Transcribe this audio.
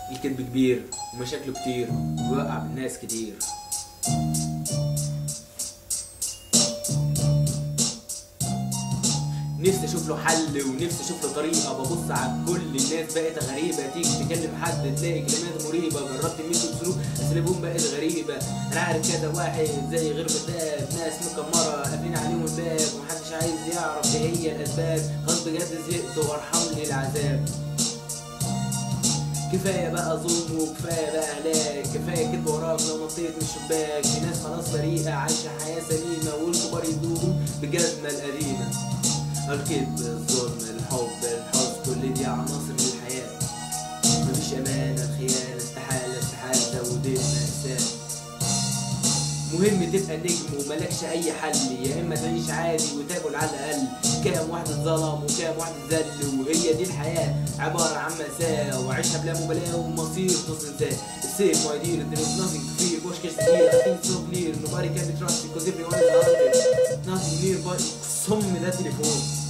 الكذب كبير ومشاكله كتير وبيوقع بالناس كتير نفسي اشوف له حل ونفسي اشوف له طريقه ببص على كل الناس بقت غريبه تيجي تكلم حد تلاقي كلمات مريبه جربت ميت اسلوب اسلوبهم بقت غريبه انا عارف كذا واحد زي غير مداب ناس مكمره قافلين عليهم الباب ومحدش عايز يعرف ايه هي الاسباب خلاص بجد زهقت وارحمني العذاب كفايه بقى ظلم وكفايه بقى هلاك كفايه كدب وراك لو نطيت من الشباك في ناس خلاص بريئه عايشه حياه سليمه والكبار يدوبوا بجزمه القديمه الكذب الظلم الحب الحزن كل دي عناصر من الحياه مفيش امانه الخيانه استحاله استحاله زودين مأساة مهم تبقى نجم وملكش اي حل يا اما تعيش عادي وتاكل على الاقل كام واحد اتظلم وكام واحد اتذل وهي دي الحياه عباره عن ماساه وعيشها بلا مبالاه ومصير تصل السيف my dear there is nothing to fear push catch the deal I think so clear nobody can be trusted because everyone is hunted nothing near but صم ده تليفون